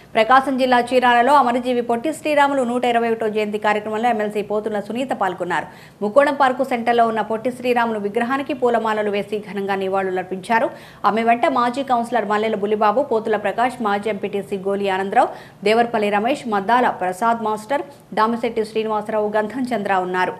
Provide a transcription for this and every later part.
ప్రకాశం జిల్లా చీరాలలో అమరజీవి పొట్టి శ్రీరాములు నూట ఇరవై ఒకటో జయంతి కార్యక్రమంలో ఎమ్మెల్సీ పోతుల సునీత పాల్గొన్నారు ముక్కోణం పార్కు సెంటర్లో ఉన్న పొట్టి శ్రీరాములు విగ్రహానికి పూలమాలలు వేసి ఘనంగా నివాళులర్పించారు ఆమె వెంట మాజీ కౌన్సిలర్ మల్లెల బులిబాబు పోతుల ప్రకాష్ మాజీ ఎంపీటీసీ గోలి ఆనందరావు దేవరపల్లి రమేష్ మద్దాల ప్రసాద్ మాస్టర్ దామిశెట్టి శ్రీనివాసరావు గంధం చంద్ర ఉన్నారు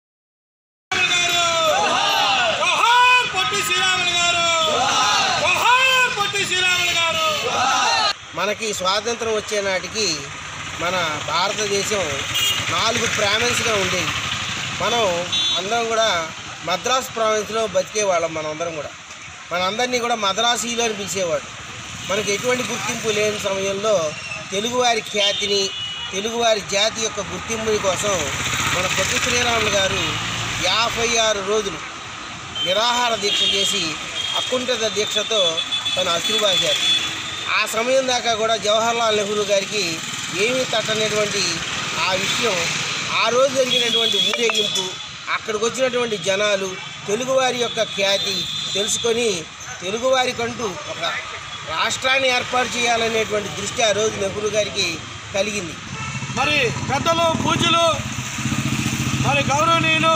జోహార్ పొట్టి శ్రీరాములు గారు జోహార్ పొట్టి శ్రీరాములు గారు మనకి స్వాతంత్రం వచ్చే నాటికి మన భారతదేశం నాలుగు ప్రావిన్స్గా ఉండేవి మనం అందరం కూడా మద్రాస్ ప్రావిన్స్లో బతికేవాళ్ళం మనందరం కూడా మనందరినీ కూడా మద్రాసీలు అని పిలిచేవాడు మనకి ఎటువంటి గుర్తింపు లేని సమయంలో తెలుగువారి ఖ్యాతిని తెలుగువారి జాతి యొక్క గుర్తింపుని కోసం మన పొట్టి శ్రీరాములు గారు యాభై ఆరు రోజులు నిరాహార దీక్ష చేసి అకుంఠిత దీక్షతో తను అశ్రుబాశారు ఆ సమయం దాకా కూడా జవహర్లాల్ నెహ్రూ గారికి ఏమీ తట్టనటువంటి ఆ విషయం ఆ రోజు జరిగినటువంటి ఊరేగింపు అక్కడికి వచ్చినటువంటి జనాలు తెలుగువారి యొక్క ఖ్యాతి తెలుసుకొని తెలుగువారికంటూ ఒక రాష్ట్రాన్ని ఏర్పాటు చేయాలనేటువంటి దృష్టి ఆ రోజు నెహ్రూ గారికి కలిగింది మరి పెద్దలు పూజలు మరి గౌరవనీయులు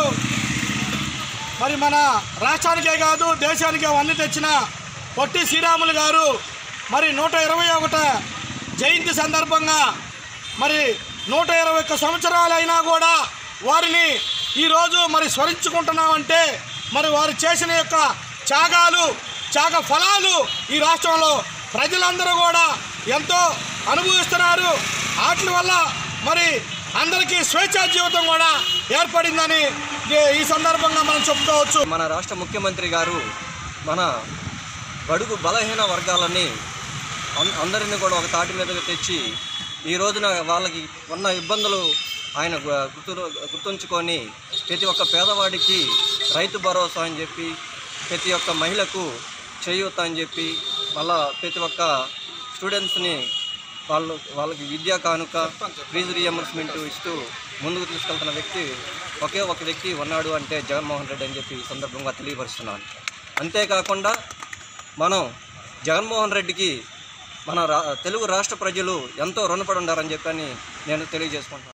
మరి మన రాష్ట్రానికే కాదు దేశానికే వన్నీ తెచ్చిన పొట్టి శ్రీరాములు గారు మరి నూట ఇరవై ఒకట జయంతి సందర్భంగా మరి నూట ఇరవై ఒక్క సంవత్సరాలైనా కూడా వారిని ఈరోజు మరి స్మరించుకుంటున్నామంటే మరి వారు చేసిన యొక్క త్యాగాలు త్యాగ ఫలాలు ఈ రాష్ట్రంలో ప్రజలందరూ కూడా ఎంతో అనుభవిస్తున్నారు వాటి వల్ల మరి అందరికీ స్వేచ్ఛా జీవితం కూడా ఏర్పడిందని ఈ- ఈ సందర్భంగా మనం చెప్పుకోవచ్చు మన రాష్ట్ర ముఖ్యమంత్రి గారు మన బడుగు బలహీన వర్గాలని అన్- అందరినీ కూడా ఒక తాటి మీదకి తెచ్చి ఈ రోజున వాళ్ళకి ఉన్న ఇబ్బందులు ఆయన గు- గుర్తు గుర్తుంచుకొని ప్రతి ఒక్క పేదవాడికి రైతు భరోసా అని చెప్పి ప్రతి ఒక్క మహిళకు చేయూత అని చెప్పి మళ్ళా ప్రతి ఒక్క స్టూడెంట్స్ని వాళ్ళు వాళ్ళకి విద్యా కానుక ఫీజు రియంబర్స్మెంట్ ఇస్తూ ముందుకు తీసుకెళ్తున్న వ్యక్తి ఒకే ఒక వ్యక్తి ఉన్నాడు అంటే జగన్మోహన్ రెడ్డి అని చెప్పి ఈ సందర్భంగా తెలియపరుస్తున్నాను అంతేకాకుండా మనం జగన్మోహన్ రెడ్డికి మన రా తెలుగు రాష్ట్ర ప్రజలు ఎంతో రుణపడి ఉండారని చెప్పని నేను తెలియజేసుకుంటున్నాను